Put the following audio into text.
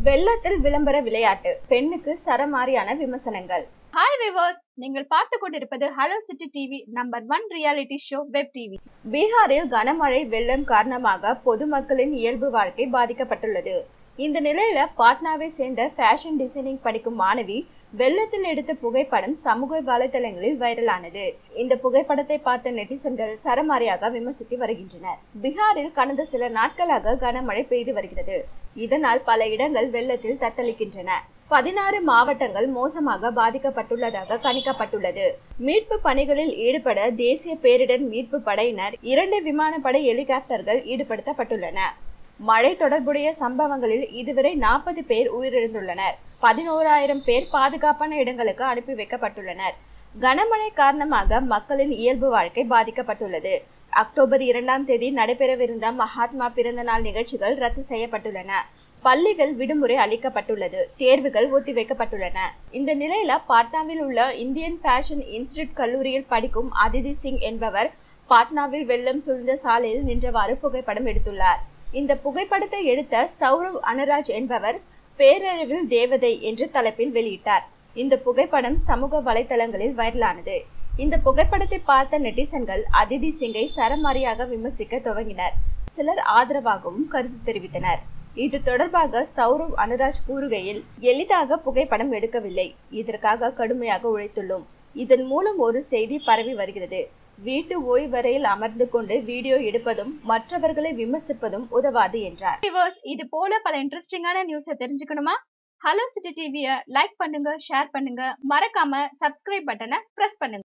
வெள்ளத்தில் விளம்பர விளையாட்டு பெண்ணுக்கு சரமாரியான விமர்சனங்கள் ஹாய் விவர்ஸ் நீங்கள் பார்த்து கொண்டிருப்பது hello city TV number one reality show web TV பீகாரில் கனமழை வெள்ளம் காரணமாக பொதுமக்களின் இயல்பு வாழ்க்கை பாதிக்கப்பட்டுள்ளது இந்த நிலையில பாட்னாவை சேர்ந்த ஃபேஷன் டிசைனிங் படிக்கும் மாணவி வெள்ளத்தில் எடுத்த புகைப்படம் சமூக வலைதளங்களில் வைரலானது இந்த புகைப்படத்தை பார்த்த நெட்டிசன்கள் சரமாரியாக விமர்சித்து வருகின்றனர் பீகாரில் கடந்த சில நாட்களாக கனமழை பெய்து வருகிறது இதனால் பல இடங்கள் வெள்ளத்தில் தத்தளிக்கின்றன பதினாறு மாவட்டங்கள் மோசமாக பாதிக்கப்பட்டுள்ளதாக கணிக்கப்பட்டுள்ளது மீட்பு பணிகளில் ஈடுபட தேசிய பேரிடர் மீட்பு படையினர் இரண்டு விமானப்படை ஹெலிகாப்டர்கள் ஈடுபடுத்தப்பட்டுள்ளன மழை தொடர்புடைய சம்பவங்களில் இதுவரை நாற்பது பேர் உயிரிழந்துள்ளனர் பதினோராயிரம் பேர் பாதுகாப்பான இடங்களுக்கு அனுப்பி வைக்கப்பட்டுள்ளனர் கனமழை காரணமாக மக்களின் இயல்பு வாழ்க்கை பாதிக்கப்பட்டுள்ளது அக்டோபர் இரண்டாம் தேதி நடைபெறவிருந்த மகாத்மா பிறந்த நாள் நிகழ்ச்சிகள் ரத்து செய்யப்பட்டுள்ளன பள்ளிகள் விடுமுறை அளிக்கப்பட்டுள்ளது தேர்வுகள் ஒத்திவைக்கப்பட்டுள்ளன இந்த நிலையில பாட்னாவில் உள்ள இந்தியன் ஃபேஷன் இன்ஸ்டிடியூட் கல்லூரியில் படிக்கும் அதிதி சிங் என்பவர் பாட்னாவில் வெள்ளம் சூழ்ந்த சாலையில் நின்றவாறு புகைப்படம் எடுத்துள்ளார் இந்த புகைப்படத்தை எடுத்த சௌரவ் அனராஜ் என்பவர் பேரழிவில் தேவதை என்று தலைப்பில் வெளியிட்டார் இந்த புகைப்படம் சமூக வலைதளங்களில் வைரலானது இந்த புகைப்படத்தை பார்த்த நெட்டிசன்கள் அதிதி சிங்கை சரமாரியாக விமர்சிக்க துவங்கினர் சிலர் ஆதரவாகவும் கருத்து தெரிவித்தனர் இது தொடர்பாக சௌரவ் அனுராஜ் கூறுகையில் எளிதாக புகைப்படம் எடுக்கவில்லை இதற்காக கடுமையாக உழைத்துள்ளோம் இதன் மூலம் ஒரு செய்தி பரவி வருகிறது வீட்டு ஓய்வறையில் அமர்ந்து கொண்டு வீடியோ எடுப்பதும் மற்றவர்களை விமர்சிப்பதும் உதவாது என்றார் விவர்ஸ் இது போல பல இன்ட்ரெஸ்டிங்கான நியூஸை தெரிஞ்சுக்கணுமா ஹலோ சிட்டி டிவியை லைக் பண்ணுங்க ஷேர் பண்ணுங்க மறக்காம சப்ஸ்கிரைப் பட்டனை பிரஸ் பண்ணுங்க